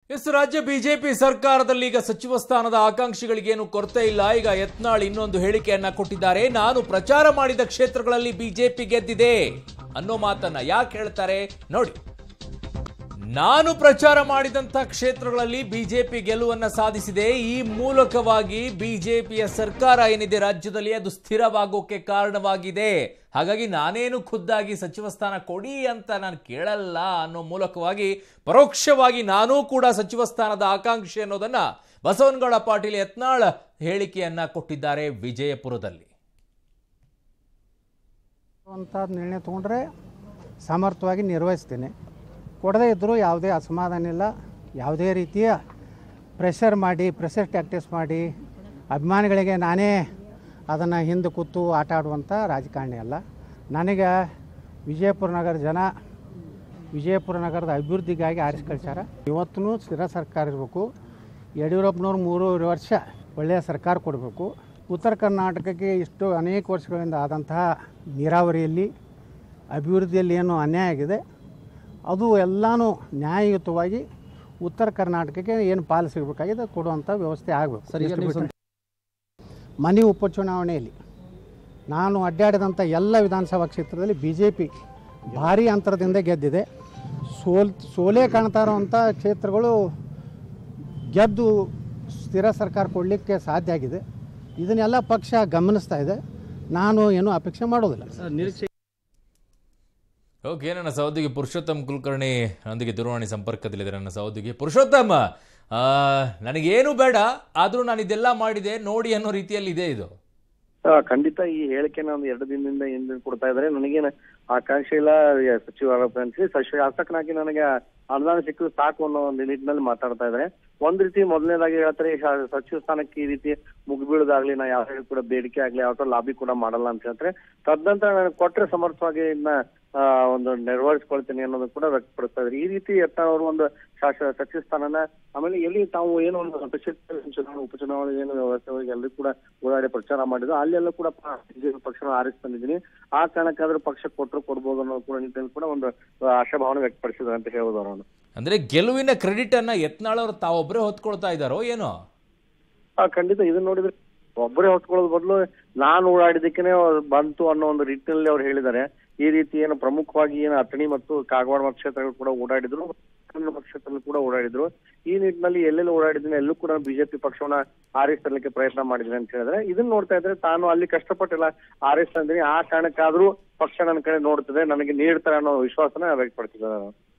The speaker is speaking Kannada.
ಎಸ್ ರಾಜ್ಯ ಬಿಜೆಪಿ ಸರ್ಕಾರದಲ್ಲಿ ಈಗ ಸಚಿವ ಸ್ಥಾನದ ಆಕಾಂಕ್ಷಿಗಳಿಗೇನು ಕೊರತೆ ಇಲ್ಲ ಈಗ ಯತ್ನಾಳ್ ಇನ್ನೊಂದು ಹೇಳಿಕೆಯನ್ನ ಕೊಟ್ಟಿದ್ದಾರೆ ನಾನು ಪ್ರಚಾರ ಮಾಡಿದ ಕ್ಷೇತ್ರಗಳಲ್ಲಿ ಬಿಜೆಪಿ ಗೆದ್ದಿದೆ ಅನ್ನೋ ಮಾತನ್ನ ಯಾಕೆ ಹೇಳ್ತಾರೆ ನೋಡಿ ನಾನು ಪ್ರಚಾರ ಮಾಡಿದಂತ ಕ್ಷೇತ್ರಗಳಲ್ಲಿ ಬಿಜೆಪಿ ಗೆಲುವನ್ನ ಸಾಧಿಸಿದೆ ಈ ಮೂಲಕವಾಗಿ ಬಿಜೆಪಿಯ ಸರ್ಕಾರ ಏನಿದೆ ರಾಜ್ಯದಲ್ಲಿ ಅದು ಸ್ಥಿರವಾಗೋಕೆ ಕಾರಣವಾಗಿದೆ ಹಾಗಾಗಿ ನಾನೇನು ಖುದ್ದಾಗಿ ಸಚಿವ ಸ್ಥಾನ ಕೊಡಿ ಅಂತ ನಾನು ಕೇಳಲ್ಲ ಅನ್ನೋ ಮೂಲಕವಾಗಿ ಪರೋಕ್ಷವಾಗಿ ನಾನೂ ಕೂಡ ಸಚಿವ ಸ್ಥಾನದ ಆಕಾಂಕ್ಷಿ ಅನ್ನೋದನ್ನ ಬಸವನಗೌಡ ಪಾಟೀಲ್ ಯತ್ನಾಳ್ ಹೇಳಿಕೆಯನ್ನ ಕೊಟ್ಟಿದ್ದಾರೆ ವಿಜಯಪುರದಲ್ಲಿ ಅಂತ ನಿರ್ಣಯ ತೊಗೊಂಡ್ರೆ ಸಮರ್ಥವಾಗಿ ನಿರ್ವಹಿಸ್ತೇನೆ ಕೊಡದೇ ಇದ್ದರೂ ಯಾವುದೇ ಅಸಮಾಧಾನ ಇಲ್ಲ ಯಾವುದೇ ರೀತಿಯ ಪ್ರೆಷರ್ ಮಾಡಿ ಪ್ರೆಷರ್ ಟ್ಯಾಕ್ಟಿಸ್ ಮಾಡಿ ಅಭಿಮಾನಿಗಳಿಗೆ ನಾನೇ ಅದನ್ನು ಹಿಂದೆ ಕೂತು ಆಟ ಆಡುವಂಥ ರಾಜಕಾರಣಿ ಅಲ್ಲ ನನಗೆ ವಿಜಯಪುರ ನಗರ ಜನ ವಿಜಯಪುರ ನಗರದ ಅಭಿವೃದ್ಧಿಗಾಗಿ ಆರಿಸಿ ಕಳಿಸ್ಯಾರ ಇವತ್ತೂ ಸ್ಥಿರ ಸರ್ಕಾರ ಇರಬೇಕು ಯಡಿಯೂರಪ್ಪನವ್ರು ಮೂರುವರೆ ವರ್ಷ ಒಳ್ಳೆಯ ಸರ್ಕಾರ ಕೊಡಬೇಕು ಉತ್ತರ ಕರ್ನಾಟಕಕ್ಕೆ ಇಷ್ಟು ಅನೇಕ ವರ್ಷಗಳಿಂದ ಆದಂತಹ ನೀರಾವರಿಯಲ್ಲಿ ಅಭಿವೃದ್ಧಿಯಲ್ಲಿ ಏನು ಅನ್ಯಾಯ ಆಗಿದೆ ಅದು ಎಲ್ಲನೂ ನ್ಯಾಯಯುತವಾಗಿ ಉತ್ತರ ಕರ್ನಾಟಕಕ್ಕೆ ಏನು ಪಾಲು ಸಿಗಬೇಕಾಗಿದೆ ಅದು ಕೊಡುವಂಥ ವ್ಯವಸ್ಥೆ ಆಗಬೇಕು ಮನೆ ಉಪಚುನಾವಣೆಯಲ್ಲಿ ನಾನು ಅಡ್ಡಾಡಿದಂಥ ಎಲ್ಲ ವಿಧಾನಸಭಾ ಕ್ಷೇತ್ರದಲ್ಲಿ ಬಿ ಜೆ ಪಿ ಭಾರಿ ಅಂತರದಿಂದ ಗೆದ್ದಿದೆ ಸೋಲ್ ಸೋಲೇ ಕಾಣ್ತಾ ಇರುವಂಥ ಕ್ಷೇತ್ರಗಳು ಗೆದ್ದು ಸ್ಥಿರ ಸರ್ಕಾರ ಕೊಡಲಿಕ್ಕೆ ಸಾಧ್ಯ ಆಗಿದೆ ಇದನ್ನೆಲ್ಲ ಪಕ್ಷ ಗಮನಿಸ್ತಾ ಇದೆ ನಾನು ಏನೂ ಅಪೇಕ್ಷೆ ಮಾಡೋದಿಲ್ಲ ಓಕೆ ನನ್ನ ಸಹೋದ್ಯೋಗಿ ಪುರುಷೋತ್ತಮ್ ಕುಲಕರ್ಣಿ ನೊಂದಿಗೆ ದೂರವಾಣಿ ಸಂಪರ್ಕದಲ್ಲಿದ್ದಾರೆ ನನ್ನ ಸಹೋದ್ಯೋಗಿ ಪುರುಷೋತ್ತಮ್ ಆ, ನನಗೇನು ಬೇಡ ಆದರೂ ನಾನು ಇದೆಲ್ಲ ಮಾಡಿದೆ ನೋಡಿ ಅನ್ನೋ ರೀತಿಯಲ್ಲಿ ಇದೆ ಇದು ಆ, ಖಂಡಿತ ಈ ಹೇಳಿಕೆನ ಒಂದು ಎರಡು ದಿನದಿಂದ ಹಿಂದೆ ಕೊಡ್ತಾ ಇದ್ದಾರೆ ನನಗೇನು ಆಕಾಂಕ್ಷೆ ಇಲ್ಲ ಯ- ಸಚಿವ ಅನ್ಸಿ ಸಚಿವ ಶಾಸಕನಾಗಿ ನನಗೆ ಅನುದಾನ ಸಿಕ್ಕಿದ್ರೆ ಸಾಕು ಅನ್ನೋ ಒಂದು ನಿಟ್ಟಿನಲ್ಲಿ ಮಾತಾಡ್ತಾ ಇದ್ದಾರೆ ಒಂದ್ ರೀತಿ ಮೊದಲನೇದಾಗಿ ಹೇಳ್ತಾರೆ ಈ ಶಾ- ಸಚಿವ ಸ್ಥಾನಕ್ಕೆ ಈ ರೀತಿ ಮುಗಿಬೀಳೋದಾಗ್ಲಿ ನಾ ಯಾವ ಕೂಡ ಬೇಡಿಕೆ ಆಗ್ಲಿ ಯಾವ ಲಾಬಿ ಕೂಡ ಮಾಡಲ್ಲ ಅಂತ ಹೇಳ್ತಾರೆ ತದನಂತರ ನನಗೆ ಕೊಟ್ರೆ ಸಮರ್ಥವಾಗಿ ಇದನ್ನ ಆ, ಒಂದು ನೆರವೇರಿಸ್ಕೊಳ್ತೀನಿ ಅನ್ನೋದು ಕೂಡ ವ್ಯಕ್ತಪಡಿಸ್ತಾ ಇದ್ದಾರೆ ಈ ರೀತಿ ಯತ್ನ ಅವರು ಒಂದು ಶಾಸಕ ಸಚಿವ ಸ್ಥಾನನ ಆಮೇಲೆ ಎಲ್ಲಿ ತಾವು ಏನು ಒಂದು ಅಪೇಕ್ಷಿತ ಚುನಾವಣೆ ಉಪಚುನಾವಣೆ ಏನು ವ್ಯವಸ್ಥೆ ಹೋಗಿ ಎಲ್ಲರೂ ಕೂಡ ಓಡಾಡಿ ಪ್ರಚಾರ ಮಾಡಿದ್ರು ಅಲ್ಲೆಲ್ಲ ಕೂಡ ಬಿಜೆಪಿ ಪಕ್ಷನ ಆರಿಸಿ ಬಂದಿದ್ದೀನಿ ಆ ಕಾರಣಕ್ಕಾದ್ರೂ ಪಕ್ಷ ಕೊಟ್ಟರು ಕೊಡ್ಬೋದು ಅನ್ನೋ ಕೂಡ ನಿಟ್ಟಿನಲ್ಲಿ ಕೂಡ ಒಂದು ಆ, ಆಶಾಭಾವನೆ ವ್ಯಕ್ತಪಡಿಸಿದ್ರು ಅಂತ ಹೇಳ್ಬೋದು ಅವರನ್ನು ಅಂದ್ರೆ ಗೆಲುವಿನ ಕ್ರೆಡಿಟ್ ಅನ್ನ ಯತ್ನಾಳ್ ಅವರು ತಾವೊಬ್ಬರೇ ಹೊತ್ಕೊಳ್ತಾ ಇದ್ದಾರೋ ಏನೋ ಆ ಖಂಡಿತ ಇದನ್ನ ನೋಡಿದ್ರೆ ಒಬ್ಬರೇ ಹೊತ್ಕೊಳ್ಳೋದ್ ಬದಲು ನಾನು ಓಡಾಡಿದ್ದಕ್ಕೇನೆ ಬಂತು ಅನ್ನೋ ಒಂದು ನಿಟ್ಟಿನಲ್ಲಿ ಅವ್ರು ಹೇಳಿದ್ದಾರೆ ಈ ರೀತಿ ಏನು ಪ್ರಮುಖವಾಗಿ ಏನು ಅಥಣಿ ಮತ್ತು ಕಾಗವಾಡ ಮತಕ್ಷೇತ್ರಗಳು ಕೂಡ ಓಡಾಡಿದ್ರು ಕನ್ನಡ ಮತಕ್ಷೇತ್ರದಲ್ಲಿ ಕೂಡ ಓಡಾಡಿದ್ರು ಈ ನಿಟ್ಟಿನಲ್ಲಿ ಎಲ್ಲೆಲ್ಲಿ ಓಡಾಡಿದ್ದೀನಿ ಎಲ್ಲೂ ಕೂಡ ಬಿಜೆಪಿ ಪಕ್ಷವನ್ನ ಆರಿಸ್ ತರಲಿಕ್ಕೆ ಪ್ರಯತ್ನ ಮಾಡಿದ್ದೀನಿ ಅಂತ ಹೇಳಿದ್ರೆ ಇದನ್ನ ನೋಡ್ತಾ ಇದ್ರೆ ತಾನು ಅಲ್ಲಿ ಕಷ್ಟಪಟ್ಟಿಲ್ಲ ಆರಿಸ್ ತಂದಿನಿ ಆ ಕಾರಣಕ್ಕಾದ್ರೂ ಪಕ್ಷ ನನ್ನ ಕಡೆ ನೋಡ್ತದೆ ನನಗೆ ನೀಡ್ತಾರೆ ಅನ್ನೋ ವಿಶ್ವಾಸನ ವ್ಯಕ್ತಪಡಿಸಿದ್ದಾರೆ